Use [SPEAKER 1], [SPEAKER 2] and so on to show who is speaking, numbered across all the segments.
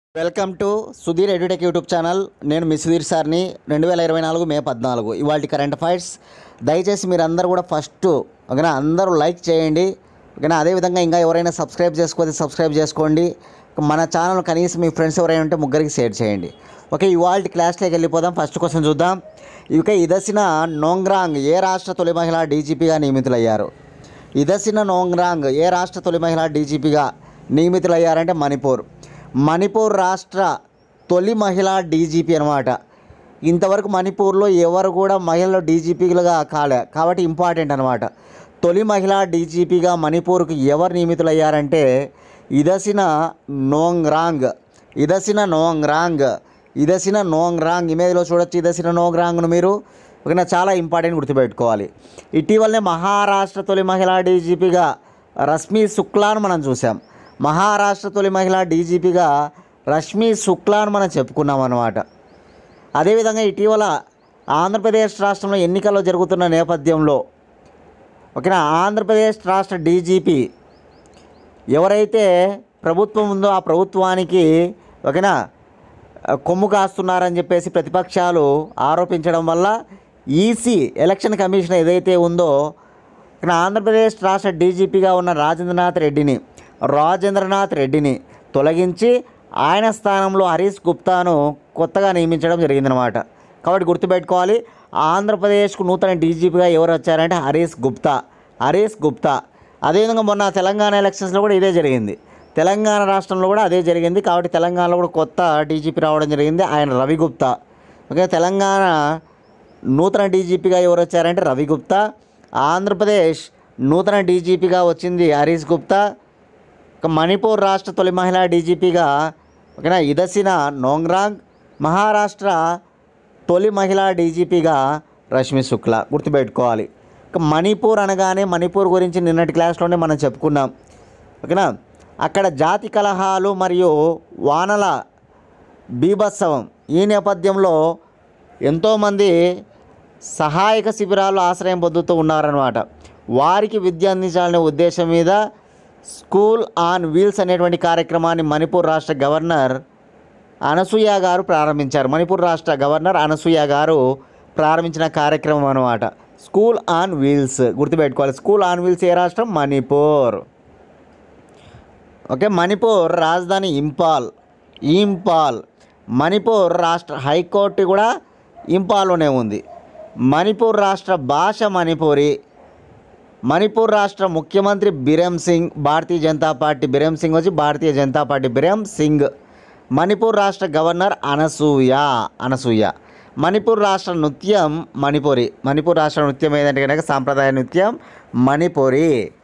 [SPEAKER 1] welcome to Sudhir edutech YouTube channel నేను మీ సుధీర్ సార్ని రెండు వేల ఇరవై నాలుగు మే పద్నాలుగు ఇవాళ కరెంట్ అఫైర్స్ దయచేసి మీరు అందరూ కూడా ఫస్ట్ ఓకేనా అందరూ లైక్ చేయండి ఓకేనా అదేవిధంగా ఇంకా ఎవరైనా సబ్స్క్రైబ్ చేసుకోతే సబ్స్క్రైబ్ చేసుకోండి మన ఛానల్ కనీసం మీ ఫ్రెండ్స్ ఎవరైనా ఉంటే ముగ్గురికి షేర్ చేయండి ఓకే ఇవాళ క్లాస్లోకి వెళ్ళిపోదాం ఫస్ట్ క్వశ్చన్ చూద్దాం ఇక ఇదసిన నోంగ్రాంగ్ ఏ రాష్ట్ర తొలి మహిళ డీజీపీగా నియమితులయ్యారు ఇదసిన నోంగ్రాంగ్ ఏ రాష్ట్ర తొలి మహిళ డీజీపీగా నియమితులయ్యారంటే మణిపూర్ మణిపూర్ రాష్ట్ర తొలి మహిళా డీజీపీ అనమాట ఇంతవరకు మణిపూర్లో ఎవరు కూడా మహిళలు డీజీపీలుగా కాలే కాబట్టి ఇంపార్టెంట్ అనమాట తొలి మహిళా డీజీపీగా మణిపూర్కు ఎవరు నియమితులయ్యారంటే ఇదసిన నోంగ్రాంగ్ ఇదసిన నోంగ్రాంగ్ ఇదసిన నోంగ్రాంగ్ ఇమేజ్లో చూడొచ్చు ఇదసిన నోంగ్రాంగ్ను మీరు ఓకేనా చాలా ఇంపార్టెంట్ గుర్తుపెట్టుకోవాలి ఇటీవలనే మహారాష్ట్ర తొలి మహిళా డీజీపీగా రశ్మి శుక్లాను మనం చూసాం మహారాష్ట్ర తొలి మహిళా డీజీపీగా రష్మి శుక్లాను మనం చెప్పుకున్నాం అన్నమాట అదేవిధంగా ఇటీవల ఆంధ్రప్రదేశ్ రాష్ట్రంలో ఎన్నికలు జరుగుతున్న నేపథ్యంలో ఓకేనా ఆంధ్రప్రదేశ్ రాష్ట్ర డీజీపీ ఎవరైతే ప్రభుత్వం ఉందో ఆ ప్రభుత్వానికి ఓకేనా కొమ్ము కాస్తున్నారని చెప్పేసి ప్రతిపక్షాలు ఆరోపించడం వల్ల ఈసీ ఎలక్షన్ కమిషన్ ఏదైతే ఉందో ఇక్కడ ఆంధ్రప్రదేశ్ రాష్ట్ర డీజీపీగా ఉన్న రాజేంద్రనాథ్ రెడ్డిని రాజేంద్రనాథ్ రెడ్డిని తొలగించి ఆయన స్థానంలో హరీష్ గుప్తాను కొత్తగా నియమించడం జరిగిందనమాట కాబట్టి గుర్తుపెట్టుకోవాలి ఆంధ్రప్రదేశ్కు నూతన డీజీపీగా ఎవరు వచ్చారంటే హరీష్ గుప్తా హరీష్ గుప్తా అదేవిధంగా మొన్న తెలంగాణ ఎలక్షన్స్లో కూడా ఇదే జరిగింది తెలంగాణ రాష్ట్రంలో కూడా అదే జరిగింది కాబట్టి తెలంగాణలో కూడా కొత్త డీజీపీ రావడం జరిగింది ఆయన రవి గుప్తా ఓకే తెలంగాణ నూతన డీజీపీగా ఎవరు వచ్చారంటే రవి గుప్తా ఆంధ్రప్రదేశ్ నూతన డీజీపీగా వచ్చింది హరీష్ గుప్తా ఇక మణిపూర్ రాష్ట్ర తొలి మహిళా డీజీపీగా ఓకేనా ఇదసిన నోంగ్రాంగ్ మహారాష్ట్ర తొలి మహిళా డీజీపీగా రష్మి శుక్లా గుర్తుపెట్టుకోవాలి ఇక మణిపూర్ అనగానే మణిపూర్ గురించి నిన్నటి క్లాస్లోనే మనం చెప్పుకున్నాం ఓకేనా అక్కడ జాతి కలహాలు మరియు వానల బీభత్సవం ఈ నేపథ్యంలో ఎంతోమంది సహాయక శిబిరాలు ఆశ్రయం పొందుతూ ఉన్నారనమాట వారికి విద్య అందించాలనే ఉద్దేశం మీద స్కూల్ ఆన్ వీల్స్ అనేటువంటి కార్యక్రమాన్ని మణిపూర్ రాష్ట్ర గవర్నర్ అనసూయ గారు ప్రారంభించారు మణిపూర్ రాష్ట్ర గవర్నర్ అనసూయ గారు ప్రారంభించిన కార్యక్రమం అనమాట స్కూల్ ఆన్ వీల్స్ గుర్తుపెట్టుకోవాలి స్కూల్ ఆన్ వీల్స్ ఏ రాష్ట్రం మణిపూర్ ఓకే మణిపూర్ రాజధాని ఇంపాల్ ఇంపాల్ మణిపూర్ రాష్ట్ర హైకోర్టు కూడా ఇంపాల్లోనే ఉంది మణిపూర్ రాష్ట్ర భాష మణిపూరి మణిపూర్ రాష్ట్ర ముఖ్యమంత్రి బిరెమ్ సింగ్ భారతీయ జనతా పార్టీ బిరెమ్ సింగ్ వచ్చి భారతీయ జనతా పార్టీ బిరెమ్ సింగ్ మణిపూర్ రాష్ట్ర గవర్నర్ అనసూయ అనసూయ మణిపూర్ రాష్ట్ర నృత్యం మణిపూరి మణిపూర్ రాష్ట్ర నృత్యం ఏదంటే కనుక సాంప్రదాయ నృత్యం మణిపూరి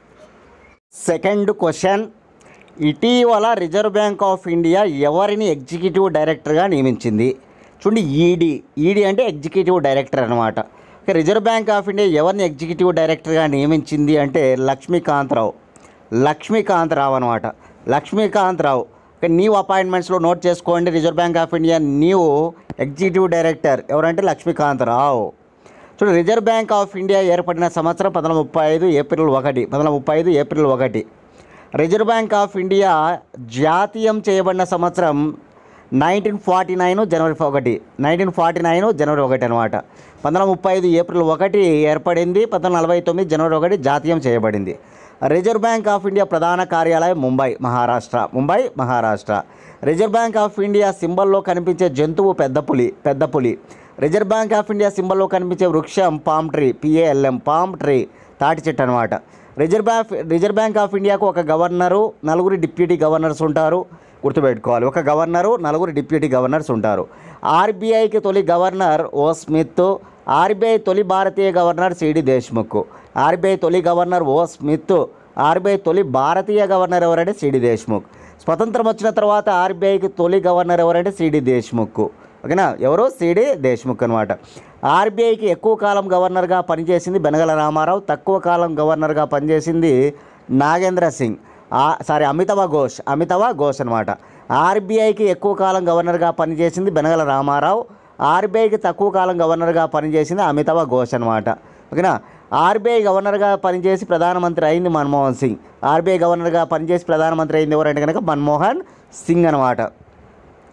[SPEAKER 1] సెకండ్ క్వశ్చన్ ఇటీవల రిజర్వ్ బ్యాంక్ ఆఫ్ ఇండియా ఎవరిని ఎగ్జిక్యూటివ్ డైరెక్టర్గా నియమించింది చూడండి ఈడీ ఈడీ అంటే ఎగ్జిక్యూటివ్ డైరెక్టర్ అనమాట ఇక రిజర్వ్ బ్యాంక్ ఆఫ్ ఇండియా ఎవరిని ఎగ్జిక్యూటివ్ డైరెక్టర్గా నియమించింది అంటే లక్ష్మీకాంతరావు లక్ష్మీకాంతరావు అనమాట లక్ష్మీకాంతరావు ఇక న్యూ అపాయింట్మెంట్స్లో నోట్ చేసుకోండి Reserve Bank of India new executive director ఎవరంటే లక్ష్మీకాంతరావు చూడు రిజర్వ్ బ్యాంక్ ఆఫ్ ఇండియా ఏర్పడిన సంవత్సరం పంతొమ్మిది ముప్పై ఐదు ఏప్రిల్ ఒకటి పంతొమ్మిది ముప్పై ఐదు ఏప్రిల్ ఒకటి రిజర్వ్ బ్యాంక్ ఆఫ్ ఇండియా జాతీయం చేయబడిన సంవత్సరం నైన్టీన్ ఫార్టీ నైన్ జనవరి ఒకటి నైన్టీన్ ఫార్టీ నైన్ జనవరి ఒకటి అనమాట పంతొమ్మిది ముప్పై ఐదు ఏప్రిల్ ఒకటి ఏర్పడింది పంతొమ్మిది నలభై తొమ్మిది జనవరి ఒకటి జాతీయం చేయబడింది రిజర్వ్ బ్యాంక్ ఆఫ్ ఇండియా ప్రధాన కార్యాలయం Mumbai Maharashtra Mumbai Maharashtra Reserve Bank of India సింబల్లో కనిపించే జంతువు పెద్ద పులి పెద్ద పులి రిజర్వ్ బ్యాంక్ ఆఫ్ ఇండియా సింబల్లో కనిపించే వృక్షం palm tree P A L M palm tree తాటి చెట్టు అనమాట Reserve Bank Reserve Bank of ఇండియాకు ఒక గవర్నరు నలుగురు డిప్యూటీ గవర్నర్స్ ఉంటారు గుర్తుపెట్టుకోవాలి ఒక గవర్నరు నలుగురు డిప్యూటీ గవర్నర్స్ ఉంటారు ఆర్బీఐకి తొలి గవర్నర్ ఓ స్మిత్ ఆర్బీఐ తొలి భారతీయ గవర్నర్ సిడి దేశ్ముఖ్ ఆర్బీఐ తొలి గవర్నర్ ఓ స్మిత్ ఆర్బీఐ తొలి భారతీయ గవర్నర్ ఎవరంటే సిడి దేశ్ముఖ్ స్వతంత్రం వచ్చిన తర్వాత ఆర్బీఐకి తొలి గవర్నర్ ఎవరంటే సిడి దేశ్ముఖ్ ఓకేనా ఎవరు సిడి దేశ్ముఖ్ అనమాట ఆర్బీఐకి ఎక్కువ కాలం గవర్నర్గా పనిచేసింది బెనగల రామారావు తక్కువ కాలం గవర్నర్గా పనిచేసింది నాగేంద్ర సింగ్ ఆ- సారీ అమితాబ్ ఘోష్ అమితాబ్ ఘోష్ అనమాట ఆర్బీఐకి ఎక్కువ కాలం గవర్నర్గా పనిచేసింది బెనగల రామారావు ఆర్బీఐకి తక్కువ కాలం గవర్నర్గా పనిచేసింది అమితాబ్ ఘోష్ అనమాట ఓకేనా ఆర్బీఐ గవర్నర్గా పనిచేసి ప్రధానమంత్రి అయింది మన్మోహన్ సింగ్ ఆర్బీఐ గవర్నర్గా పనిచేసి ప్రధానమంత్రి అయింది ఎవరంటే కనుక మన్మోహన్ సింగ్ అనమాట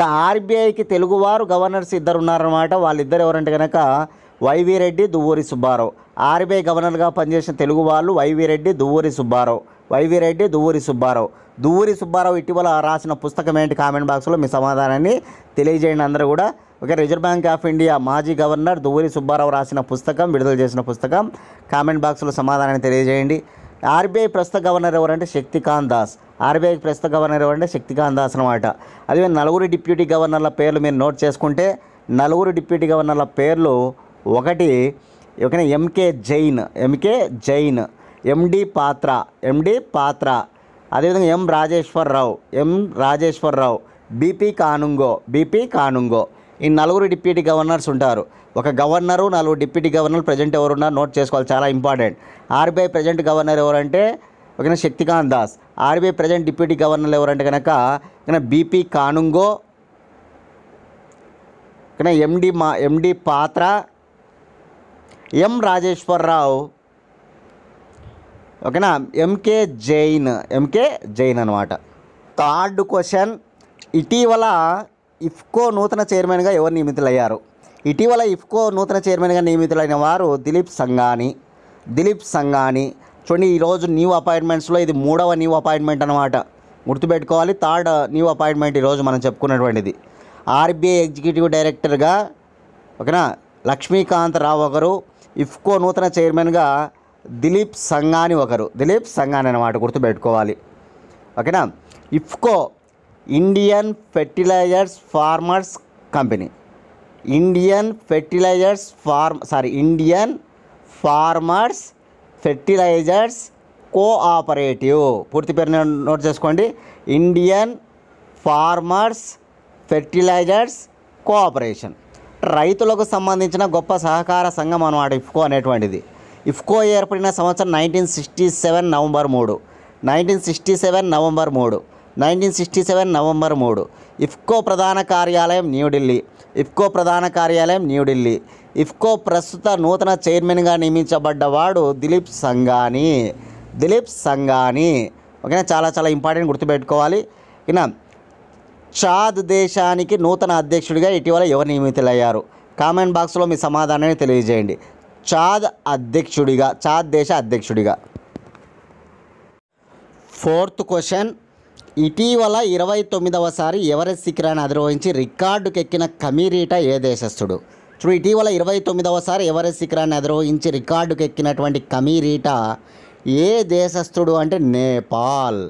[SPEAKER 1] ఇక ఆర్బీఐకి తెలుగువారు గవర్నర్స్ ఇద్దరు ఉన్నారన్నమాట వాళ్ళిద్దరు ఎవరంటే కనుక వైవి రెడ్డి దువ్వూరి సుబ్బారావు ఆర్బీఐ గవర్నర్గా పనిచేసిన తెలుగు వాళ్ళు వైవి రెడ్డి దువ్వూరి సుబ్బారావు వైవి రెడ్డి దువ్వూరి సుబ్బారావు దువ్వూరి సుబ్బారావు ఇటీవల రాసిన పుస్తకం ఏంటి కామెంట్ బాక్స్లో మీ సమాధానాన్ని తెలియజేయండి అందరూ కూడా okay Reserve Bank of India మాజీ గవర్నర్ దువ్వూరి సుబ్బారావు రాసిన పుస్తకం విడుదల చేసిన పుస్తకం కామెంట్ బాక్స్లో సమాధానాన్ని తెలియజేయండి ఆర్బీఐ ప్రస్తుత గవర్నర్ ఎవరంటే శక్తికాంత్ దాస్ ఆర్బీఐ ప్రస్తుత గవర్నర్ ఎవరంటే శక్తికాంత్ దాస్ అనమాట అదే నలుగురు డిప్యూటీ గవర్నర్ల పేర్లు మీరు నోట్ చేసుకుంటే నలుగురు డిప్యూటీ గవర్నర్ల పేర్లు ఒకటి ఓకేనా M K Jain M K Jain M D Patra M D Patra అదేవిధంగా M Rajeswara Rao M Rajeswara Rao B P Kanungo B P Kanungo ఈ నలుగురు డిప్యూటీ గవర్నర్స్ ఉంటారు ఒక గవర్నరు నలుగురు డిప్యూటీ గవర్నర్ ప్రజెంట్ ఎవరున్నారు నోట్ చేసుకోవాలి చాలా ఇంపార్టెంట్ ఆర్బీఐ ప్రజెంట్ గవర్నర్ ఎవరంటే ఓకేనా Shaktikanta Das RBI present deputy governor ఎవరంటే కనుక ఓకేనా బీపీ కానుంగో ఓకేనా ఎండి మా ఎండి పాత్ర ఎం రాజేశ్వరరావు ఓకేనా ఎంకే జైన్ ఎంకే జైన్ అనమాట థర్డ్ క్వశ్చన్ ఇటీవల ఇఫ్కో నూతన చైర్మన్గా ఎవరు నియమితులయ్యారు ఇటీవల ఇఫ్కో నూతన చైర్మన్గా నియమితులైన వారు దిలీప్ సంఘాని దిలీప్ సంఘాని చూడండి ఈరోజు న్యూ అపాయింట్మెంట్స్లో ఇది మూడవ న్యూ అపాయింట్మెంట్ అనమాట గుర్తుపెట్టుకోవాలి థర్డ్ న్యూ అపాయింట్మెంట్ ఈరోజు మనం చెప్పుకున్నటువంటిది ఆర్బీఐ ఎగ్జిక్యూటివ్ డైరెక్టర్గా ఓకేనా లక్ష్మీకాంత్ రావు ఒకరు ఇఫ్కో నూతన చైర్మన్గా దిలీప్ సంఘాని ఒకరు దిలీప్ సంఘాని అనమాట గుర్తుపెట్టుకోవాలి ఓకేనా IFFCO Indian fertilisers farmers company Indian fertilisers farm sorry Indian farmers fertilisers cooperative పూర్తి పేరు నో- నోట్ చేసుకోండి ఇండియన్ ఫార్మర్స్ ఫెర్టిలైజర్స్ కోఆపరేషన్ రైతులకు సంబంధించిన గొప్ప సహకార సంఘం అన్నమాట ఇఫ్కో అనేటువంటిది ఇఫ్కో ఏర్పడిన సంవత్సరం నైన్టీన్ సిక్స్టీ సెవెన్ నవంబర్ మూడు నైన్టీన్ సిక్స్టీ సెవెన్ నవంబర్ మూడు నైన్టీన్ సిక్స్టీ సెవెన్ నవంబర్ మూడు ఇఫ్కో ప్రధాన కార్యాలయం న్యూఢిల్లీ ఇఫ్కో ప్రధాన కార్యాలయం న్యూఢిల్లీ ఇఫ్కో ప్రస్తుత నూతన చైర్మన్గా నియమించబడ్డవాడు దిలీప్ సంఘాని దిలీప్ సంఘాని ఓకేనా చాలా చాలా ఇంపార్టెంట్ గుర్తుపెట్టుకోవాలి ఓకేనా చాద్ దేశానికి నూతన అధ్యక్షుడిగా ఇటీవల ఎవరు నియమితులయ్యారు కామెంట్ బాక్స్లో మీ సమాధానాన్ని తెలియజేయండి చాద్ అధ్యక్షుడిగా చాద్ దేశ అధ్యక్షుడిగా ఫోర్త్ క్వశ్చన్ ఇటీవల ఇరవై తొమ్మిదవసారి ఎవరెస్ట్ శిఖరాన్ని అధిరోహించి రికార్డుకెక్కిన కమీరీట ఏ దేశస్థుడు చూడు ఇటీవల ఇరవై తొమ్మిదవసారి ఎవరెస్ట్ శిఖరాన్ని అధిరోహించి రికార్డుకెక్కినటువంటి కమీరీట ఏ దేశస్థుడు అంటే నేపాల్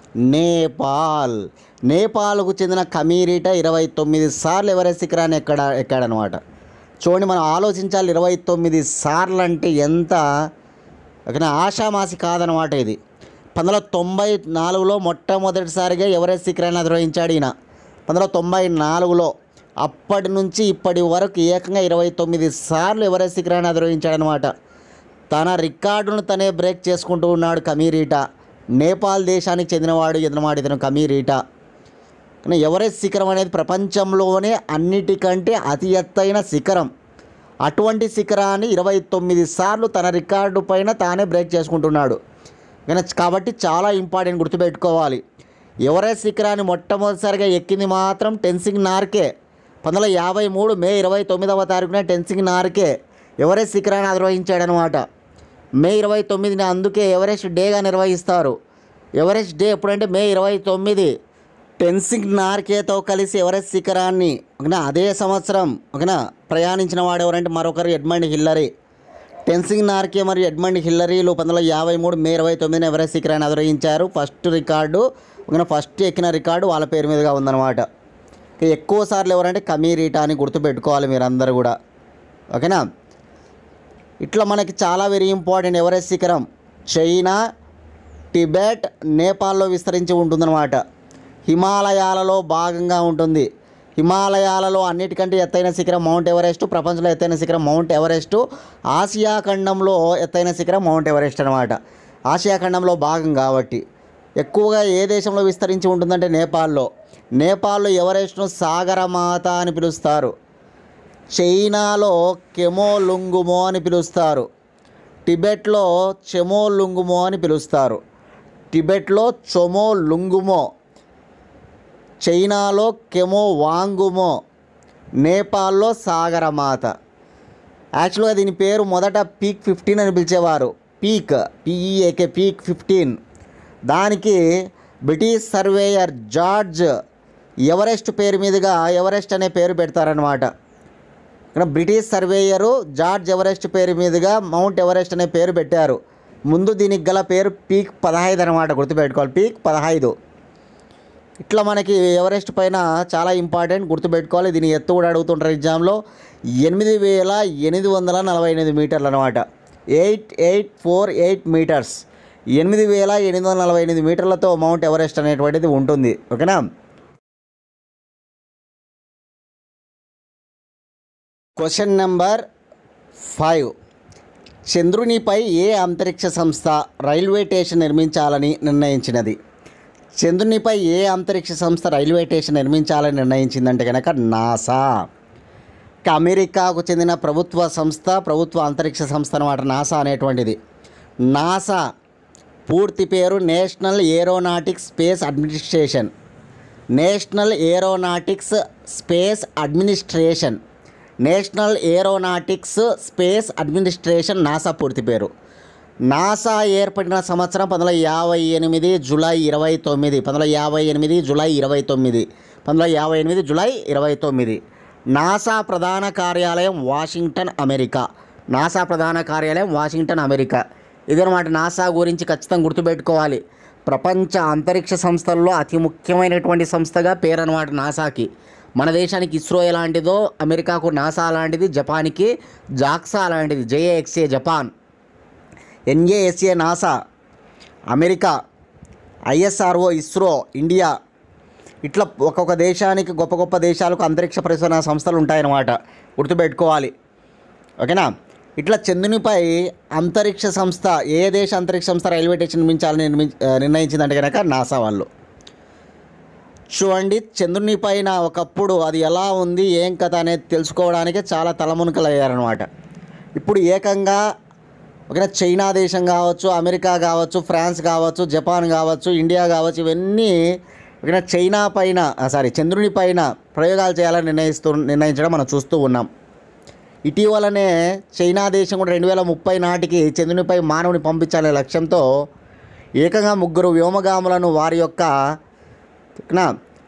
[SPEAKER 1] నేపాల్ నేపాల్కు చెందిన కమీరీట ఇరవై తొమ్మిది సార్లు ఎవరెస్ట్ శిఖరాన్ని ఎక్కడ ఎక్కాడనమాట చూడండి మనం ఆలోచించాలి ఇరవై తొమ్మిది సార్లు అంటే ఎంత ఓకేనా ఆషామాసి కాదనమాట ఇది పంతొమ్మిది వందల తొంభై నాలుగులో మొట్టమొదటిసారిగా ఎవరెస్ట్ శిఖరాన్ని అధిరోహించాడు ఈయన పంతొమ్మిది వందల తొంభై నాలుగులో అప్పటి నుంచి ఇప్పటి వరకు ఏకంగా ఇరవై తొమ్మిది సార్లు ఎవరెస్ట్ శిఖరాన్ని అధిరోహించాడనమాట తన రికార్డును తనే బ్రేక్ చేసుకుంటూ ఉన్నాడు కమీరీట నేపాల్ దేశానికి చెందినవాడు ఎదురుమాడు ఇతను కమీరీట కానీ ఎవరెస్ట్ శిఖరం అనేది ప్రపంచంలోనే అన్నిటికంటే అతి ఎత్తైన శిఖరం అటువంటి శిఖరాన్ని ఇరవై తొమ్మిది సార్లు తన రికార్డు పైన తానే బ్రేక్ చేసుకుంటున్నాడు కానీ కాబట్టి చాలా ఇంపార్టెంట్ గుర్తుపెట్టుకోవాలి ఎవరెస్ట్ శిఖరాన్ని మొట్టమొదటిసారిగా ఎక్కింది మాత్రం టెన్సింగ్ నార్కే పంతొమ్మిది వందల యాభై మూడు మే ఇరవై తొమ్మిదవ తారీఖున టెన్సింగ్ నార్కే ఎవరెస్ట్ శిఖరాన్ని అధిరోహించాడనమాట మే ఇరవై తొమ్మిదిని అందుకే ఎవరెస్ట్ డేగా నిర్వహిస్తారు ఎవరెస్ట్ డే ఎప్పుడంటే మే ఇరవై తొమ్మిది టెన్సింగ్ నార్కేతో కలిసి ఎవరెస్ట్ శిఖరాన్ని ఓకేనా అదే సంవత్సరం ఓకేనా ప్రయాణించిన వాడు ఎవరంటే మరొకరు ఎడ్మండ్ హిల్లరీ టెన్సింగ్ నార్కే మరియు ఎడ్మండ్ హిల్లరీలు పంతొమ్మిది వందల యాభై మూడు మే ఇరవై తొమ్మిదిన ఎవరెస్ట్ శిఖరాన్ని అధిరోహించారు ఫస్ట్ రికార్డు ఓకేనా ఫస్ట్ ఎక్కిన రికార్డు వాళ్ళ పేరు మీదుగా ఉందన్నమాట ఇక ఎక్కువ సార్లు ఎవరంటే కమీరీటా అని గుర్తుపెట్టుకోవాలి మీరందరూ కూడా ఓకేనా ఇట్లా మనకి చాలా వెరీ ఇంపార్టెంట్ ఎవరెస్ట్ శిఖరం చైనా టిబెట్ నేపాల్లో విస్తరించి ఉంటుందన్నమాట హిమాలయాలలో భాగంగా ఉంటుంది హిమాలయాలలో అన్నిటికంటే ఎత్తైన శిఖరం మౌంట్ ఎవరెస్ట్ ప్రపంచంలో ఎత్తైన శిఖరం మౌంట్ ఎవరెస్ట్ ఆసియా ఖండంలో ఎత్తైన శిఖరం మౌంట్ ఎవరెస్ట్ అనమాట ఆసియా ఖండంలో భాగం కాబట్టి ఎక్కువగా ఏ దేశంలో విస్తరించి ఉంటుందంటే నేపాల్లో నేపాల్లో ఎవరెస్ట్ను సాగరమాత అని పిలుస్తారు చైనాలో కెమోలుంగుమో అని పిలుస్తారు టిబెట్లో చెమోలుంగుమో అని పిలుస్తారు టిబెట్లో చొమో లుంగుమో చైనాలో కెమో వాంగుమో నేపాల్లో సాగరమాత యాక్చువల్గా దీని పేరు మొదట పీక్ ఫిఫ్టీన్ అని పిలిచేవారు పీక్ పిఈఏకే పీక్ ఫిఫ్టీన్ దానికి బ్రిటిష్ సర్వేయర్ జార్జ్ ఎవరెస్ట్ పేరు మీదుగా ఎవరెస్ట్ అనే పేరు పెడతారనమాట ఇక్కడ బ్రిటిష్ సర్వేయరు జార్జ్ ఎవరెస్ట్ పేరు మీదుగా మౌంట్ ఎవరెస్ట్ అనే పేరు పెట్టారు ముందు దీనికి గల పేరు పీక్ పదహైదు అనమాట గుర్తుపెట్టుకోవాలి పీక్ పదహైదు ఇట్లా మనకి ఎవరెస్ట్ పైన చాలా ఇంపార్టెంట్ గుర్తుపెట్టుకోవాలి దీని ఎత్తు కూడా అడుగుతుంటారు ఎగ్జామ్లో ఎనిమిది వేల ఎనిమిది వందల నలభై ఎనిమిది మీటర్లు అనమాట eight eight four eight metres ఎనిమిది వేల ఎనిమిది వందల నలభై ఎనిమిది మీటర్లతో మౌంట్ ఎవరెస్ట్ అనేటువంటిది ఉంటుంది ఓకేనా క్వశ్చన్ నెంబర్ ఫైవ్ చంద్రునిపై ఏ అంతరిక్ష సంస్థ రైల్వే స్టేషన్ నిర్మించాలని నిర్ణయించినది చంద్రునిపై ఏ అంతరిక్ష సంస్థ రైల్వే స్టేషన్ నిర్మించాలని నిర్ణయించిందంటే కనుక నాసా ఇక అమెరికాకు చెందిన ప్రభుత్వ సంస్థ ప్రభుత్వ అంతరిక్ష సంస్థ అనమాట నాసా అనేటువంటిది నాసా పూర్తి పేరు National Aeronautics Space Administration National Aeronautics Space Administration National Aeronautics Space Administration NASA పూర్తి పేరు నాసా ఏర్పడిన సంవత్సరం పంతొమ్మిది వందల యాభై ఎనిమిది జూలై ఇరవై తొమ్మిది పంతొమ్మిది వందల యాభై ఎనిమిది జూలై ఇరవై తొమ్మిది పంతొమ్మిది వందల యాభై ఎనిమిది జూలై ఇరవై తొమ్మిది నాసా ప్రధాన కార్యాలయం వాషింగ్టన్ అమెరికా నాసా ప్రధాన కార్యాలయం వాషింగ్టన్ అమెరికా ఇదనమాట నాసా గురించి ఖచ్చితంగా గుర్తుపెట్టుకోవాలి ప్రపంచ అంతరిక్ష సంస్థల్లో అతి ముఖ్యమైనటువంటి సంస్థగా పేరు అనమాట నాసాకి మన దేశానికి ఇస్రో ఎలాంటిదో అమెరికాకు నాసా లాంటిది జపాన్కి జాక్సా లాంటిది J A X A Japan N A S A NASA America I S R O ISRO India ఇట్లా ఒక్కొక్క దేశానికి గొప్ప గొప్ప దేశాలకు అంతరిక్ష పరిశోధన సంస్థలు ఉంటాయన్నమాట గుర్తుపెట్టుకోవాలి ఓకేనా ఇట్లా చంద్రునిపై అంతరిక్ష సంస్థ ఏ దేశ అంతరిక్ష సంస్థ రైల్వే స్టేషన్ నిర్మించాలని నిర్మి ఆ, నిర్ణయించిందంటే కనుక నాసా వాళ్ళు చూడండి చంద్రుని పైన ఒకప్పుడు అది ఎలా ఉంది ఏం కథ అనేది తెలుసుకోవడానికి చాలా తలమునకలు అయ్యారనమాట ఇప్పుడు ఏకంగా ఒక చైనా దేశం కావచ్చు అమెరికా కావచ్చు ఫ్రాన్స్ కావచ్చు జపాన్ కావచ్చు ఇండియా కావచ్చు ఇవన్నీ ఒక చైనా పైన సారీ చంద్రుని పైన ప్రయోగాలు చేయాలని నిర్ణయిస్తూ నిర్ణయించడం మనం చూస్తూ ఉన్నాం ఇటీవలనే చైనా దేశం కూడా రెండు వేల ముప్పై నాటికి చంద్రునిపై మానవుని పంపించాలనే లక్ష్యంతో ఏకంగా ముగ్గురు వ్యోమగాములను వారి యొక్క నా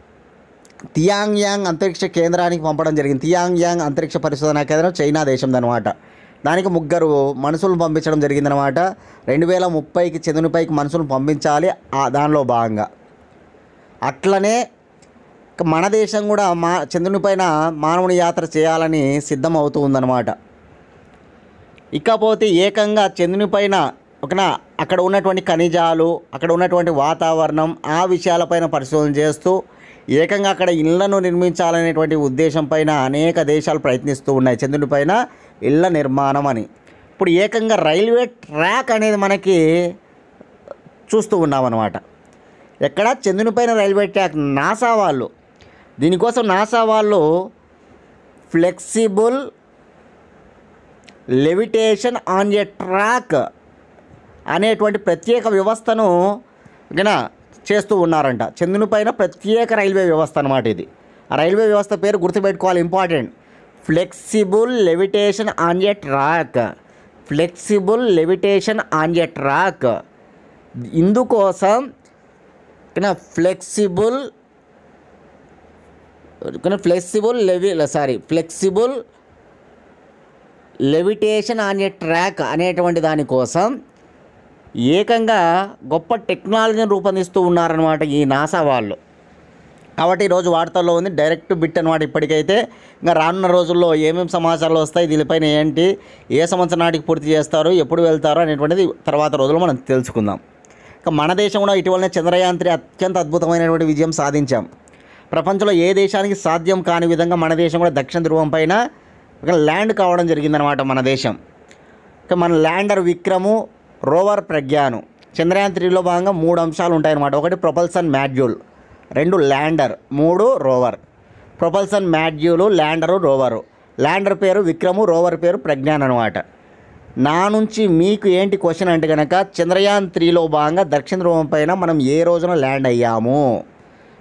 [SPEAKER 1] తియాంగ్ యాంగ్ అంతరిక్ష కేంద్రానికి పంపడం జరిగింది తియాంగ్ యాంగ్ అంతరిక్ష పరిశోధనా కేంద్రం చైనా దేశం అనమాట దానికి ముగ్గురు మనుషులను పంపించడం జరిగిందనమాట రెండు వేల ముప్పైకి చంద్రునిపైకి మనుషులను పంపించాలి ఆ దానిలో భాగంగా అట్లనే ఇక మన దేశం కూడా మా చంద్రునిపైన మానవుని యాత్ర చేయాలని సిద్ధం అవుతూ ఉందన్నమాట ఇకపోతే ఏకంగా చంద్రునిపైన ఒకనా అక్కడ ఉన్నటువంటి ఖనిజాలు అక్కడ ఉన్నటువంటి వాతావరణం ఆ విషయాలపైన పరిశోధన చేస్తూ ఏకంగా అక్కడ ఇళ్లను నిర్మించాలనేటువంటి ఉద్దేశం పైన అనేక దేశాలు ప్రయత్నిస్తూ ఉన్నాయి చంద్రునిపైన ఇళ్ల నిర్మాణం అని ఇప్పుడు ఏకంగా రైల్వే ట్రాక్ అనేది మనకి చూస్తూ ఉన్నామన్నమాట ఎక్కడ చంద్రునిపైన రైల్వే ట్రాక్ నాసా వాళ్ళు దీనికోసం నాసా వాళ్ళు flexible levitation on a track అనేటువంటి ప్రత్యేక వ్యవస్థను ఓకేనా చేస్తూ ఉన్నారంట చంద్రుని పైన ప్రత్యేక రైల్వే వ్యవస్థ అనమాట ఇది ఆ రైల్వే వ్యవస్థ పేరు గుర్తుపెట్టుకోవాలి important flexible levitation on a track flexible levitation on a track ఇందుకోసం ఓకేనా flexible flexible levi sorry flexible levitation on a track అనేటువంటి దానికోసం ఏకంగా గొప్ప టెక్నాలజీని రూపొందిస్తూ ఉన్నారనమాట ఈ నాసా వాళ్ళు కాబట్టి ఈరోజు వార్తల్లో ఉంది డైరెక్ట్ బిట్ అనమాట ఇప్పటికైతే ఇంకా రానున్న రోజుల్లో ఏమేమి సమాచారాలు వస్తాయి దీనిపైన ఏంటి ఏ సంవత్సరం నాటికి పూర్తి చేస్తారు ఎప్పుడు వెళ్తారు అనేటువంటిది తర్వాత రోజుల్లో మనం తెలుసుకుందాం ఇక మన దేశం కూడా ఇటీవలనే చంద్రయాన్ త్రీ అత్యంత అద్భుతమైనటువంటి విజయం సాధించాం ప్రపంచంలో ఏ దేశానికి సాధ్యం కాని విధంగా మన దేశం కూడా దక్షిణ ధ్రువం పైన ఒక ల్యాండ్ కావడం జరిగిందనమాట మన దేశం ఇక మన ల్యాండర్ విక్రము రోవర్ ప్రజ్ఞాను చంద్రయాన్ త్రీలో భాగంగా మూడు అంశాలు ఉంటాయన్నమాట ఒకటి ప్రొపల్సన్ మాడ్యూల్ రెండు ల్యాండర్ మూడు rover propulsion module lander rover lander పేరు విక్రము రోవర్ పేరు ప్రజ్ఞాన్ అనమాట నా నుంచి మీకు ఏంటి క్వశ్చన్ అంటే కనుక చంద్రయాన్ త్రీలో భాగంగా దక్షిణ ధ్రువం పైన మనం ఏ రోజున ల్యాండ్ అయ్యాము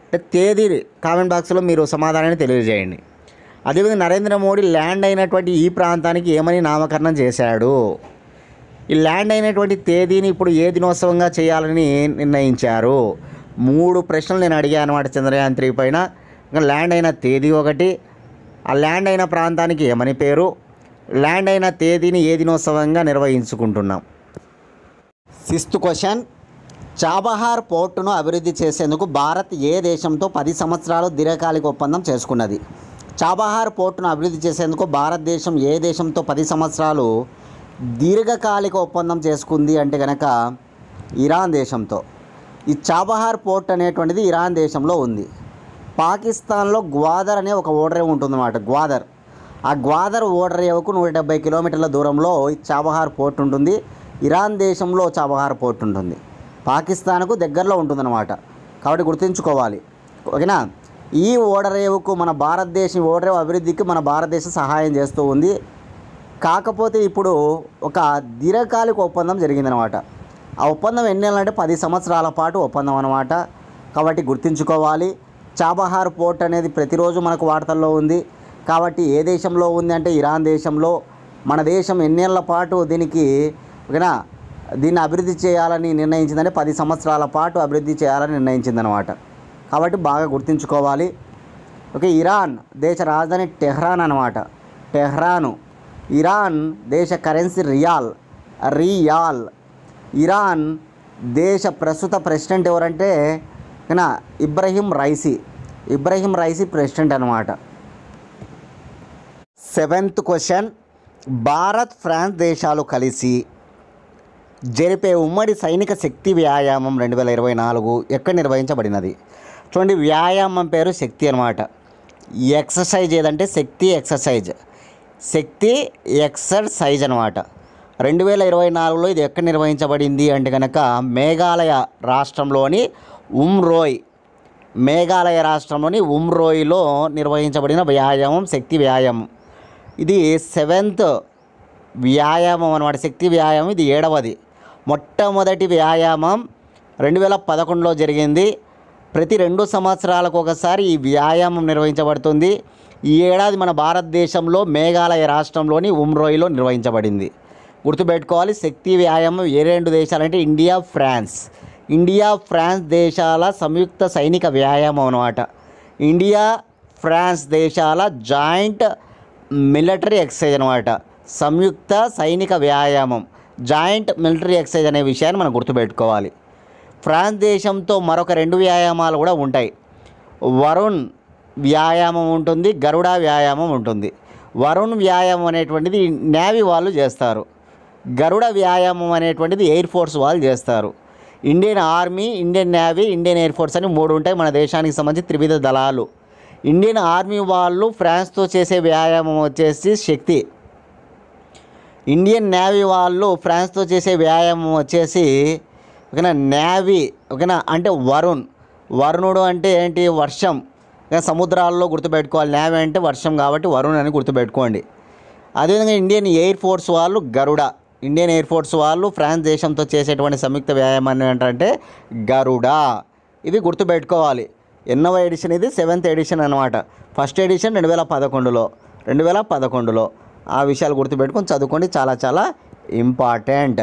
[SPEAKER 1] అంటే తేదీ కామెంట్ బాక్స్లో మీరు సమాధానాన్ని తెలియజేయండి అదేవిధంగా నరేంద్ర మోడీ ల్యాండ్ అయినటువంటి ఈ ప్రాంతానికి ఏమని నామకరణం చేశాడు ఈ ల్యాండ్ అయినటువంటి తేదీని ఇప్పుడు ఏ దినోత్సవంగా చేయాలని నిర్ణయించారు మూడు ప్రశ్నలు నేను అడిగాను అనమాట చంద్రయాన్ త్రీ పైన ఇంకా ల్యాండ్ అయిన తేదీ ఒకటి ఆ ల్యాండ్ అయిన ప్రాంతానికి ఏమని పేరు ల్యాండ్ అయిన తేదీని ఏ దినోత్సవంగా నిర్వహించుకుంటున్నాం సిక్స్త్ క్వశ్చన్ చాబహార్ పోర్టును అభివృద్ధి చేసేందుకు భారత్ ఏ దేశంతో పది సంవత్సరాలు దీర్ఘకాలిక ఒప్పందం చేసుకున్నది చాబహార్ పోర్టును అభివృద్ధి చేసేందుకు భారతదేశం ఏ దేశంతో పది సంవత్సరాలు దీర్ఘకాలిక ఒప్పందం చేసుకుంది అంటే కనుక ఇరాన్ దేశంతో ఈ చాబహార్ పోర్ట్ అనేటువంటిది ఇరాన్ దేశంలో ఉంది పాకిస్తాన్లో గ్వాదర్ అనే ఒక ఓడరేవు ఉంటుందన్నమాట గ్వాదర్ ఆ గ్వాదర్ ఓడరేవుకు నూట డెబ్బై కిలోమీటర్ల దూరంలో ఈ చాబహార్ పోర్ట్ ఉంటుంది ఇరాన్ దేశంలో చాబహార్ పోర్ట్ ఉంటుంది పాకిస్తాన్కు దగ్గరలో ఉంటుందన్నమాట కాబట్టి గుర్తుంచుకోవాలి ఓకేనా ఈ ఓడరేవుకు మన భారతదేశం ఈ ఓడరేవు అభివృద్ధికి మన భారతదేశం సహాయం చేస్తూ ఉంది కాకపోతే ఇప్పుడు ఒక దీర్ఘకాలిక ఒప్పందం జరిగిందనమాట ఆ ఒప్పందం ఎన్ని నెలలు అంటే పది సంవత్సరాల పాటు ఒప్పందం అనమాట కాబట్టి గుర్తుంచుకోవాలి చాబహార్ పోర్ట్ అనేది ప్రతిరోజు మనకు వార్తల్లో ఉంది కాబట్టి ఏ దేశంలో ఉంది అంటే ఇరాన్ దేశంలో మన దేశం ఎన్నేళ్ల పాటు దీనికి ఓకేనా దీన్ని అభివృద్ధి చేయాలని నిర్ణయించిందంటే పది సంవత్సరాల పాటు అభివృద్ధి చేయాలని నిర్ణయించిందనమాట కాబట్టి బాగా గుర్తుంచుకోవాలి ఓకే ఇరాన్ దేశ రాజధాని టెహ్రాన్ అనమాట టెహ్రాను ఇరాన్ దేశ కరెన్సీ రియాల్ రియాల్ ఇరాన్ దేశ ప్రస్తుత ప్రెసిడెంట్ ఎవరంటే ఓకేనా Ebrahim Raisi Ebrahim Raisi president అనమాట సెవెంత్ క్వశ్చన్ భారత్ ఫ్రాన్స్ దేశాలు కలిసి జరిపే ఉమ్మడి సైనిక శక్తి వ్యాయామం రెండు వేల ఇరవై నాలుగు ఎక్కడ నిర్వహించబడినది చూడండి వ్యాయామం పేరు శక్తి అనమాట ఎక్సర్సైజ్ ఏదంటే శక్తి ఎక్సర్సైజ్ శక్తి ఎక్సర్సైజ్ అనమాట రెండు వేల ఇరవై నాలుగులో ఇది ఎక్కడ నిర్వహించబడింది అంటే కనుక మేఘాలయ రాష్ట్రంలోని ఉమ్రోయ్ మేఘాలయ రాష్ట్రంలోని ఉమ్రోయిలో నిర్వహించబడిన వ్యాయామం శక్తి వ్యాయామం ఇది సెవెంత్ వ్యాయామం అనమాట శక్తి వ్యాయామం ఇది ఏడవది మొట్టమొదటి వ్యాయామం రెండు వేల పదకొండులో జరిగింది ప్రతి రెండు సంవత్సరాలకు ఒకసారి ఈ వ్యాయామం నిర్వహించబడుతుంది ఈ ఏడాది మన భారతదేశంలో మేఘాలయ రాష్ట్రంలోని ఉమ్రోయిలో నిర్వహించబడింది గుర్తుపెట్టుకోవాలి శక్తి వ్యాయామం ఏ రెండు దేశాలంటే ఇండియా ఫ్రాన్స్ ఇండియా ఫ్రాన్స్ దేశాల సంయుక్త సైనిక వ్యాయామం అనమాట ఇండియా ఫ్రాన్స్ దేశాల జాయింట్ మిలిటరీ ఎక్సర్సైజ్ అనమాట సంయుక్త సైనిక వ్యాయామం జాయింట్ మిలిటరీ ఎక్సర్సైజ్ అనే విషయాన్ని మనం గుర్తుపెట్టుకోవాలి ఫ్రాన్స్ దేశంతో మరొక రెండు వ్యాయామాలు కూడా ఉంటాయి వరుణ్ వ్యాయామం ఉంటుంది గరుడ వ్యాయామం ఉంటుంది వరుణ్ వ్యాయామం అనేటువంటిది నేవీ వాళ్ళు చేస్తారు గరుడ వ్యాయామం అనేటువంటిది ఎయిర్ ఫోర్స్ వాళ్ళు చేస్తారు Indian army Indian navy Indian air force అని మూడు ఉంటాయి మన దేశానికి సంబంధించి త్రివిధ దళాలు ఇండియన్ ఆర్మీ వాళ్ళు ఫ్రాన్స్తో చేసే వ్యాయామం వచ్చేసి శక్తి ఇండియన్ నేవీ వాళ్ళు ఫ్రాన్స్తో చేసే వ్యాయామం వచ్చేసి ఓకేనా నేవీ ఓకేనా అంటే వరుణ్ వరుణుడు అంటే ఏంటి వర్షం ఇంకా సముద్రాల్లో గుర్తుపెట్టుకోవాలి నేవీ అంటే వర్షం కాబట్టి వరుణ్ అని గుర్తుపెట్టుకోండి అదేవిధంగా ఇండియన్ ఎయిర్ ఫోర్స్ వాళ్ళు గరుడ ఇండియన్ ఎయిర్ ఫోర్స్ వాళ్ళు ఫ్రాన్స్ దేశంతో చేసేటువంటి సంయుక్త వ్యాయామాన్ని ఏంటంటే గరుడ ఇవి గుర్తుపెట్టుకోవాలి ఎన్నవ ఎడిషన్ ఇది సెవెంత్ ఎడిషన్ అనమాట ఫస్ట్ ఎడిషన్ రెండు వేల పదకొండులో రెండు వేల పదకొండులో ఆ విషయాలు గుర్తుపెట్టుకొని చదువుకోండి చాలా చాలా ఇంపార్టెంట్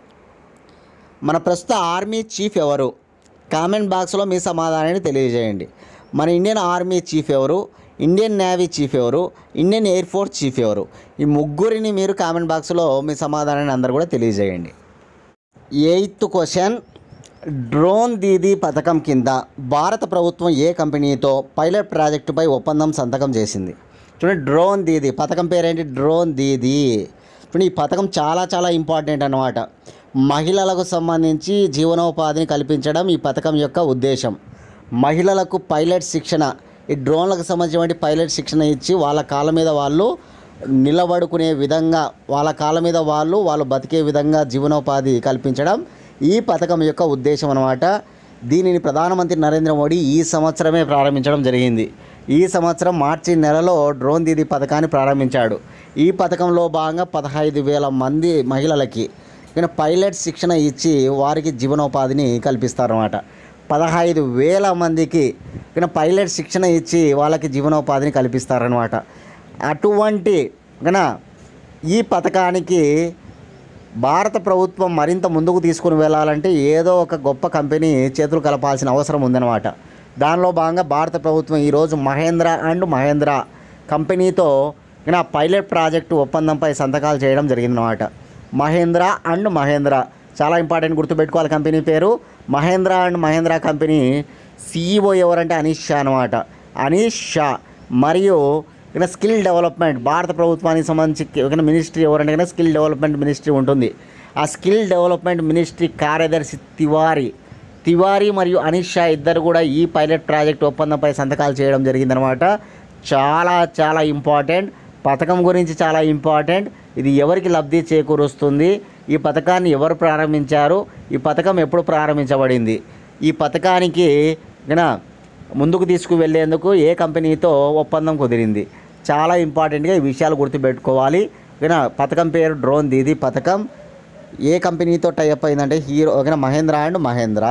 [SPEAKER 1] మన ప్రస్తుత ఆర్మీ చీఫ్ ఎవరు కామెంట్ బాక్స్లో మీ సమాధానాన్ని తెలియజేయండి మన ఇండియన్ ఆర్మీ చీఫ్ ఎవరు ఇండియన్ నేవీ చీఫ్ ఎవరు ఇండియన్ ఎయిర్ ఫోర్స్ చీఫ్ ఎవరు ఈ ముగ్గురిని మీరు కామెంట్ బాక్స్లో మీ సమాధానాన్ని అందరు కూడా తెలియజేయండి ఎయిత్ క్వశ్చన్ డ్రోన్ దీదీ పథకం కింద భారత ప్రభుత్వం ఏ కంపెనీతో పైలట్ ప్రాజెక్టుపై ఒప్పందం సంతకం చేసింది చూడండి డ్రోన్ దీదీ పథకం పేరేంటి డ్రోన్ దీదీ చూడండి ఈ పథకం చాలా చాలా ఇంపార్టెంట్ అన్నమాట మహిళలకు సంబంధించి జీవనోపాధిని కల్పించడం ఈ పథకం యొక్క ఉద్దేశం మహిళలకు పైలట్ శిక్షణ ఈ డ్రోన్లకు సంబంధించిన పైలట్ శిక్షణ ఇచ్చి వాళ్ళ కాళ్ళ మీద వాళ్ళు నిలబడుకునే విధంగా వాళ్ళ కాళ్ళ మీద వాళ్ళు వాళ్ళు బతికే విధంగా జీవనోపాధి కల్పించడం ఈ పథకం యొక్క ఉద్దేశం అనమాట దీనిని ప్రధానమంత్రి నరేంద్ర మోడీ ఈ సంవత్సరమే ప్రారంభించడం జరిగింది ఈ సంవత్సరం మార్చి నెలలో డ్రోన్ దీదీ పథకాన్ని ప్రారంభించాడు ఈ పథకంలో భాగంగా పదహైదు వేల మంది మహిళలకి ఈయన పైలట్ శిక్షణ ఇచ్చి వారికి జీవనోపాధిని కల్పిస్తారన్నమాట పదహైదు వేల మందికి ఇక్కడ పైలట్ శిక్షణ ఇచ్చి వాళ్ళకి జీవనోపాధిని కల్పిస్తారనమాట అటువంటి గన ఈ పథకానికి భారత ప్రభుత్వం మరింత ముందుకు తీసుకుని వెళ్ళాలంటే ఏదో ఒక గొప్ప కంపెనీ చేతులు కలపాల్సిన అవసరం ఉందన్నమాట దానిలో భాగంగా భారత ప్రభుత్వం ఈరోజు మహేంద్ర అండ్ మహేంద్ర కంపెనీతో నా పైలట్ ప్రాజెక్టు ఒప్పందంపై సంతకాలు చేయడం జరిగిందన్నమాట మహేంద్ర అండ్ మహేంద్ర చాలా ఇంపార్టెంట్ గుర్తుపెట్టుకోవాలి కంపెనీ పేరు Mahindra and Mahindra company CEO ఎవరంటే అనీష్ షా అనమాట అనీష్ షా మరియు ఇక్కడ స్కిల్ డెవలప్మెంట్ భారత ప్రభుత్వానికి సంబంధించి ఒక మినిస్ట్రీ ఎవరంటే కనుక స్కిల్ డెవలప్మెంట్ మినిస్ట్రీ ఉంటుంది ఆ స్కిల్ డెవలప్మెంట్ మినిస్ట్రీ కార్యదర్శి తివారీ తివారీ మరియు అనీష్ షా ఇద్దరు కూడా ఈ పైలట్ ప్రాజెక్ట్ ఒప్పందంపై సంతకాలు చేయడం జరిగిందనమాట చాలా చాలా ఇంపార్టెంట్ పథకం గురించి చాలా ఇంపార్టెంట్ ఇది ఎవరికి లబ్ధి చేకూరుస్తుంది ఈ పథకాన్ని ఎవరు ప్రారంభించారు ఈ పథకం ఎప్పుడు ప్రారంభించబడింది ఈ పథకానికి గన ముందుకు తీసుకువెళ్ళేందుకు ఏ కంపెనీతో ఒప్పందం కుదిరింది చాలా ఇంపార్టెంట్గా ఈ విషయాలు గుర్తుపెట్టుకోవాలి ఓకేనా పథకం పేరు డ్రోన్ దీది పథకం ఏ కంపెనీతో టైప్ అయిందంటే హీరో ఓకేనా Mahindra and Mahindra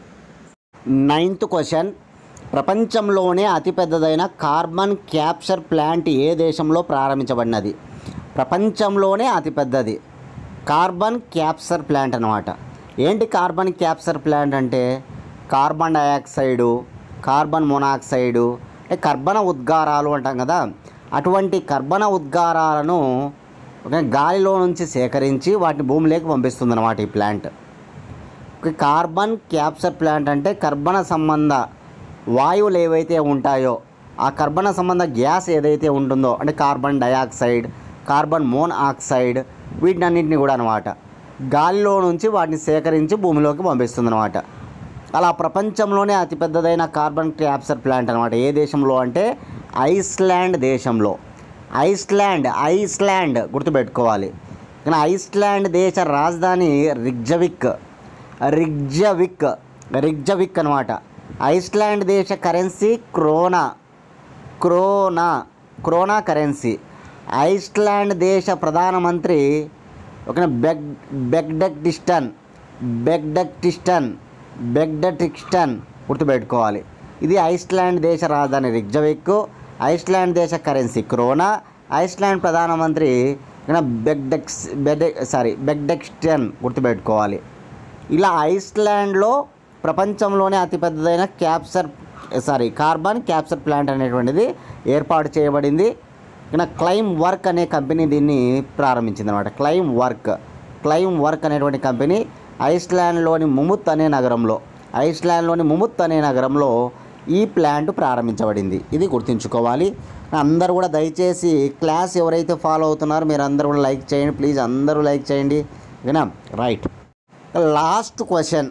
[SPEAKER 1] ninth question ప్రపంచంలోనే అతిపెద్దదైన కార్బన్ క్యాప్చర్ ప్లాంట్ ఏ దేశంలో ప్రారంభించబడినది ప్రపంచంలోనే అతిపెద్దది కార్బన్ క్యాప్చర్ ప్లాంట్ అనమాట ఏంటి కార్బన్ క్యాప్చర్ ప్లాంట్ అంటే కార్బన్ డయాక్సైడు కార్బన్ మొనాక్సైడు అంటే కర్బన ఉద్గారాలు అంటాం కదా అటువంటి కర్బన ఉద్గారాలను ఒక గాలిలో నుంచి సేకరించి వాటిని భూమిలోకి పంపిస్తుంది అనమాట ఈ ప్లాంట్ ఒక కార్బన్ క్యాప్చర్ ప్లాంట్ అంటే కర్బన సంబంధ వాయువులు ఏవైతే ఉంటాయో ఆ కర్బన సంబంధ గ్యాస్ ఏదైతే ఉంటుందో అంటే కార్బన్ డయాక్సైడ్ కార్బన్ మోనాక్సైడ్ వీటినన్నింటినీ కూడా అనమాట గాలిలో నుంచి వాటిని సేకరించి భూమిలోకి పంపిస్తుంది అనమాట అలా ప్రపంచంలోనే అతిపెద్దదైన కార్బన్ క్యాప్చర్ ప్లాంట్ అనమాట ఏ దేశంలో అంటే ఐస్లాండ్ దేశంలో ఐస్లాండ్ ఐస్లాండ్ గుర్తుపెట్టుకోవాలి కానీ ఐస్లాండ్ దేశ రాజధాని రిగ్జవిక్ రిగ్జవిక్ రిగ్జవిక్ అనమాట ఐస్లాండ్ దేశ currency krona krona krona currency Iceland దేశ ప్రధానమంత్రి ఒక బెగ్ బెగ్డక్టిస్టన్ బెగ్డక్టిస్టన్ బెగ్డటిక్స్టన్ గుర్తుపెట్టుకోవాలి ఇది ఐస్లాండ్ దేశ రాజధాని రిగ్జవిక్ ఐస్లాండ్ దేశ కరెన్సీ క్రోనా ఐస్లాండ్ ప్రధానమంత్రి బెగ్డెక్స్ బెడ్ సారీ బెగ్డెక్స్టన్ గుర్తుపెట్టుకోవాలి ఇలా ఐస్లాండ్లో ప్రపంచంలోనే అతిపెద్దదైన capture sorry carbon capture plant అనేటువంటిది ఏర్పాటు చేయబడింది ఇక క్లైమ్ వర్క్ అనే కంపెనీ దీన్ని ప్రారంభించింది అనమాట క్లైమ్ వర్క్ క్లైమ్ వర్క్ అనేటువంటి కంపెనీ ఐస్లాండ్లోని ముముత్ అనే నగరంలో ఐస్లాండ్లోని ముముత్ అనే నగరంలో ఈ ప్లాంట్ ప్రారంభించబడింది ఇది గుర్తుంచుకోవాలి అందరూ కూడా దయచేసి క్లాస్ ఎవరైతే ఫాలో అవుతున్నారో మీరు అందరూ కూడా లైక్ చేయండి ప్లీజ్ అందరూ లైక్ చేయండి ఓకేనా రైట్ లాస్ట్ క్వశ్చన్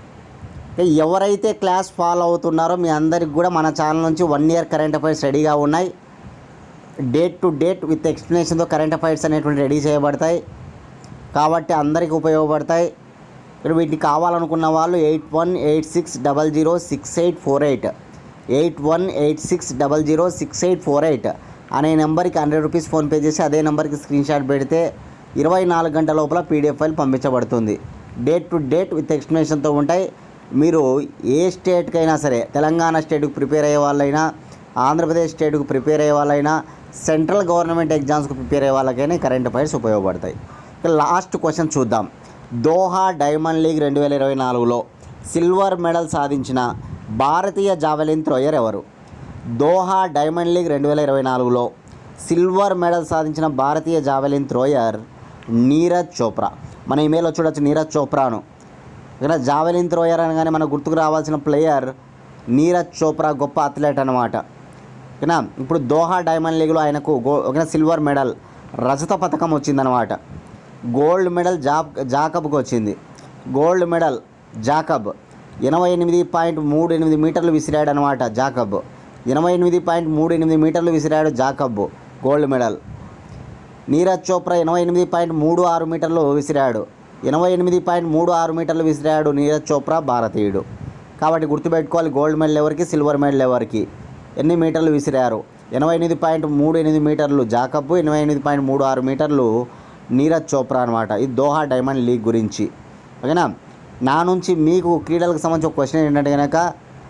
[SPEAKER 1] ఎవరైతే క్లాస్ ఫాలో అవుతున్నారో మీ అందరికి కూడా మన ఛానల్ నుంచి వన్ ఇయర్ కరెంట్ అఫైర్స్ రెడీగా ఉన్నాయి డేట్ టు డేట్ విత్ ఎక్స్ప్లెనేషన్తో కరెంట్ అఫైర్స్ అనేటువంటి రెడీ చేయబడతాయి కాబట్టి అందరికీ ఉపయోగపడతాయి ఇక్కడ వీటిని కావాలనుకున్న వాళ్ళు eight one eight six double zero six eight four eight eight one eight six double zero six eight four eight అనే నెంబర్కి హండ్రెడ్ రూపీస్ ఫోన్పే చేసి అదే నెంబర్కి స్క్రీన్ షాట్ పెడితే ఇరవై నాలుగు గంటల లోపల పీడిఎఫ్ ఫైల్ పంపించబడుతుంది డేట్ టు డేట్ విత్ ఎక్స్ప్లెనేషన్తో ఉంటాయి మీరు ఏ స్టేట్కైనా సరే తెలంగాణ స్టేట్కి ప్రిపేర్ అయ్యే వాళ్ళైనా ఆంధ్రప్రదేశ్ స్టేట్కి ప్రిపేర్ అయ్యే వాళ్ళైనా సెంట్రల్ గవర్నమెంట్ ఎగ్జామ్స్కి ప్రిపేర్ అయ్యే వాళ్ళకైనా కరెంట్ అఫైర్స్ ఉపయోగపడతాయి ఇక లాస్ట్ క్వశ్చన్ చూద్దాం దోహా డైమండ్ లీగ్ రెండు వేల ఇరవై నాలుగులో సిల్వర్ మెడల్ సాధించిన భారతీయ జావెలిన్ థ్రోయర్ ఎవరు దోహా డైమండ్ లీగ్ రెండు వేల ఇరవై నాలుగులో సిల్వర్ మెడల్ సాధించిన భారతీయ జావెలిన్ థ్రోయర్ నీరజ్ చోప్రా మన ఇమెయిల్లో చూడొచ్చు నీరజ్ చోప్రాను ఇక్కడ జావెలిన్ థ్రోయర్ అనగానే మనకు గుర్తుకు రావాల్సిన ప్లేయర్ నీరజ్ చోప్రా గొప్ప అథ్లెట్ అనమాట ఓకేనా ఇప్పుడు దోహా డైమండ్ లీగ్లో ఆయనకు గో ఓకేనా సిల్వర్ మెడల్ రజత పథకం వచ్చిందనమాట గోల్డ్ మెడల్ జాబ్ జాకబ్కి వచ్చింది గోల్డ్ మెడల్ జాకబ్ ఎనభై ఎనిమిది పాయింట్ మూడు ఎనిమిది మీటర్లు విసిరాడు అనమాట జాకబ్ ఎనభై ఎనిమిది పాయింట్ మూడు ఎనిమిది మీటర్లు విసిరాడు Jakub gold medal Neeraj Chopra ఎనభై ఎనిమిది పాయింట్ మూడు ఆరు మీటర్లు విసిరాడు ఎనభై ఎనిమిది పాయింట్ మూడు ఆరు మీటర్లు విసిరాడు నీరజ్ చోప్రా భారతీయుడు కాబట్టి గుర్తుపెట్టుకోవాలి గోల్డ్ మెడల్ ఎవరికి సిల్వర్ మెడల్ ఎవరికి ఎన్ని మీటర్లు విసిరారు ఎనభై ఎనిమిది పాయింట్ మూడు ఎనిమిది మీటర్లు జాకబ్ ఎనభై ఎనిమిది పాయింట్ మూడు ఆరు మీటర్లు నీరజ్ చోప్రా అనమాట ఇది దోహా డైమండ్ లీగ్ గురించి ఓకేనా నా నుంచి మీకు క్రీడలకు సంబంధించి ఒక క్వశ్చన్ ఏంటంటే కనుక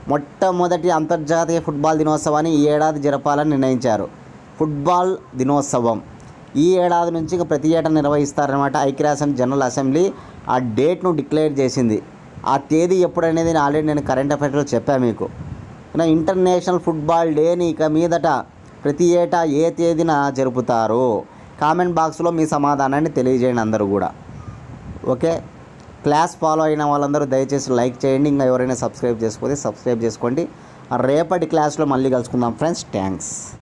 [SPEAKER 1] మొట్టమొదటి అంతర్జాతీయ ఫుట్బాల్ దినోత్సవాన్ని ఈ ఏడాది జరపాలని నిర్ణయించారు ఫుట్బాల్ దినోత్సవం ఈ ఏడాది నుంచి ఇక ప్రతి ఏటా నిర్వహిస్తారనమాట ఐక్యరాజ్యం జనరల్ అసెంబ్లీ ఆ డేట్ను డిక్లేర్ చేసింది ఆ తేదీ ఎప్పుడనేది నేను ఆల్రెడీ నేను కరెంట్ అఫైర్స్లో చెప్పాను మీకు నా ఇంటర్నేషనల్ ఫుట్బాల్ డేని ఇక మీదట ప్రతి ఏటా ఏ తేదీన జరుపుతారు కామెంట్ బాక్స్లో మీ సమాధానాన్ని తెలియజేయండి అందరూ కూడా ఓకే క్లాస్ ఫాలో అయిన వాళ్ళందరూ దయచేసి లైక్ చేయండి ఇంకా ఎవరైనా సబ్స్క్రైబ్ చేసుకోతే సబ్స్క్రైబ్ చేసుకోండి రేపటి క్లాస్లో మళ్ళీ కలుసుకుందాం ఫ్రెండ్స్ థ్యాంక్స్